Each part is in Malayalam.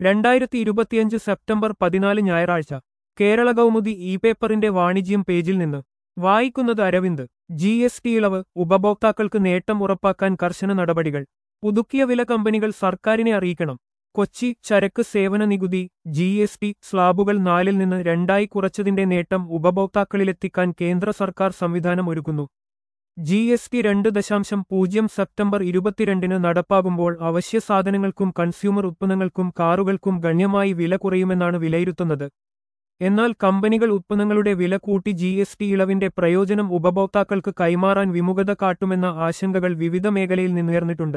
രണ്ടായിരത്തി ഇരുപത്തിയഞ്ച് സെപ്റ്റംബർ പതിനാല് ഞായറാഴ്ച കേരള കൗമുദി ഇ പേപ്പറിന്റെ വാണിജ്യം പേജിൽ നിന്ന് വായിക്കുന്നത് അരവിന്ദ് ജി എസ് ടി ഇളവ് ഉപഭോക്താക്കൾക്ക് നേട്ടം ഉറപ്പാക്കാൻ കർശന നടപടികൾ പുതുക്കിയ വില കമ്പനികൾ സർക്കാരിനെ അറിയിക്കണം കൊച്ചി ചരക്ക് സേവന നികുതി ജി എസ് ടി സ്ലാബുകൾ നാലിൽ നിന്ന് രണ്ടായി കുറച്ചതിന്റെ നേട്ടം ഉപഭോക്താക്കളിലെത്തിക്കാൻ കേന്ദ്ര സർക്കാർ സംവിധാനം ഒരുക്കുന്നു ജി എസ് ടി രണ്ട് ദശാംശം പൂജ്യം സെപ്റ്റംബർ ഇരുപത്തിരണ്ടിന് നടപ്പാകുമ്പോൾ അവശ്യ സാധനങ്ങൾക്കും കൺസ്യൂമർ ഉത്പന്നങ്ങൾക്കും കാറുകൾക്കും ഗണ്യമായി വില കുറയുമെന്നാണ് വിലയിരുത്തുന്നത് എന്നാൽ കമ്പനികൾ ഉത്പന്നങ്ങളുടെ വില കൂട്ടി ജി എസ് ടി ഇളവിന്റെ പ്രയോജനം ഉപഭോക്താക്കൾക്ക് കൈമാറാൻ വിമുഖത കാട്ടുമെന്ന ആശങ്കകൾ വിവിധ മേഖലയിൽ നിന്നുയർന്നിട്ടുണ്ട്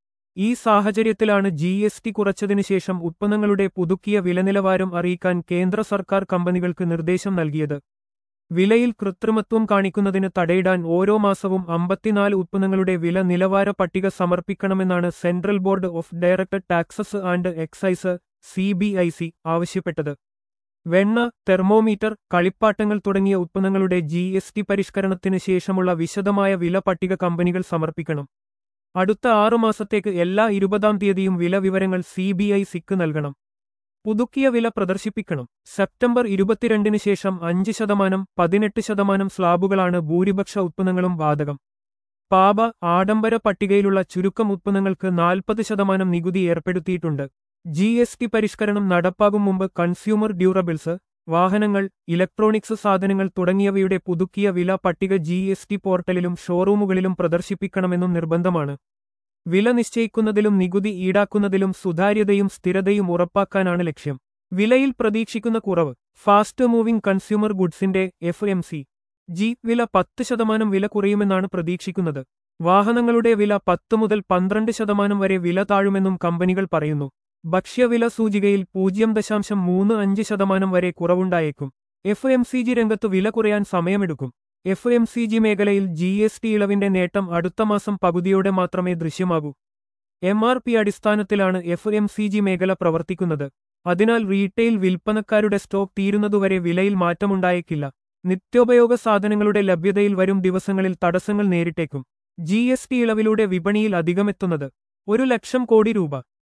ഈ സാഹചര്യത്തിലാണ് ജി എസ് ടി കുറച്ചതിനു ശേഷം ഉത്പന്നങ്ങളുടെ പുതുക്കിയ വിലനിലവാരം അറിയിക്കാൻ കേന്ദ്ര സർക്കാർ കമ്പനികൾക്ക് നിർദ്ദേശം നൽകിയത് വിലയിൽ കൃത്രിമത്വം കാണിക്കുന്നതിന് തടയിടാൻ ഓരോ മാസവും അമ്പത്തിനാല് ഉത്പന്നങ്ങളുടെ വില നിലവാര പട്ടിക സമർപ്പിക്കണമെന്നാണ് central board of director taxes and excise C B I C ആവശ്യപ്പെട്ടത് വെണ്ണ തെർമോമീറ്റർ കളിപ്പാട്ടങ്ങൾ തുടങ്ങിയ ഉത്പന്നങ്ങളുടെ ജി എസ് ടി പരിഷ്കരണത്തിന് ശേഷമുള്ള വിശദമായ വില പട്ടിക കമ്പനികൾ സമർപ്പിക്കണം അടുത്ത ആറുമാസത്തേക്ക് എല്ലാ ഇരുപതാം തീയതിയും വില വിവരങ്ങൾ സി ബി ഐ സിക്ക് നൽകണം പുതുക്കിയ വില പ്രദർശിപ്പിക്കണം സെപ്റ്റംബർ ഇരുപത്തിരണ്ടിന് ശേഷം അഞ്ച് ശതമാനം പതിനെട്ട് ശതമാനം സ്ലാബുകളാണ് ഭൂരിപക്ഷ ഉത്പന്നങ്ങളും ബാധകം പാപ ആഡംബര പട്ടികയിലുള്ള ചുരുക്കം ഉത്പന്നങ്ങൾക്ക് നാൽപ്പത് ശതമാനം നികുതി ഏർപ്പെടുത്തിയിട്ടുണ്ട് ജി എസ് ടി പരിഷ്കരണം നടപ്പാകും മുമ്പ് കൺസ്യൂമർ ഡ്യൂറബിൾസ് വാഹനങ്ങൾ ഇലക്ട്രോണിക്സ് സാധനങ്ങൾ തുടങ്ങിയവയുടെ പുതുക്കിയ വില പട്ടിക ജി എസ് ടി പോർട്ടലിലും ഷോറൂമുകളിലും പ്രദർശിപ്പിക്കണമെന്നും നിർബന്ധമാണ് വില നിശ്ചയിക്കുന്നതിലും നികുതി ഈടാക്കുന്നതിലും സുതാര്യതയും സ്ഥിരതയും ഉറപ്പാക്കാനാണ് ലക്ഷ്യം വിലയിൽ പ്രതീക്ഷിക്കുന്ന കുറവ് ഫാസ്റ്റ് മൂവിംഗ് കൺസ്യൂമർ ഗുഡ്സിന്റെ എഫ് എം സി ജി വില പത്ത് ശതമാനം വില കുറയുമെന്നാണ് പ്രതീക്ഷിക്കുന്നത് വാഹനങ്ങളുടെ വില പത്ത് മുതൽ പന്ത്രണ്ട് ശതമാനം വരെ വില താഴുമെന്നും കമ്പനികൾ പറയുന്നു ഭക്ഷ്യവില സൂചികയിൽ പൂജ്യം ദശാംശം മൂന്ന് അഞ്ച് ശതമാനം വരെ കുറവുണ്ടായേക്കും എഫ് എം സി ജി രംഗത്ത് വില കുറയാൻ സമയമെടുക്കും എഫ് എം സി ജി മേഖലയിൽ ജി എസ് ടി ഇളവിന്റെ നേട്ടം അടുത്ത മാസം പകുതിയോടെ മാത്രമേ ദൃശ്യമാകൂ എം ആർ പി അടിസ്ഥാനത്തിലാണ് എഫ് എം സി ജി മേഖല പ്രവർത്തിക്കുന്നത് അതിനാൽ റീറ്റെയിൽ വിൽപ്പനക്കാരുടെ സ്റ്റോക്ക് തീരുന്നതുവരെ വിലയിൽ മാറ്റമുണ്ടായേക്കില്ല നിത്യോപയോഗ സാധനങ്ങളുടെ ലഭ്യതയിൽ വരും ദിവസങ്ങളിൽ തടസ്സങ്ങൾ നേരിട്ടേക്കും ജി എസ് ടി ഇളവിലൂടെ വിപണിയിൽ അധികമെത്തുന്നത് ഒരു ലക്ഷം കോടി രൂപ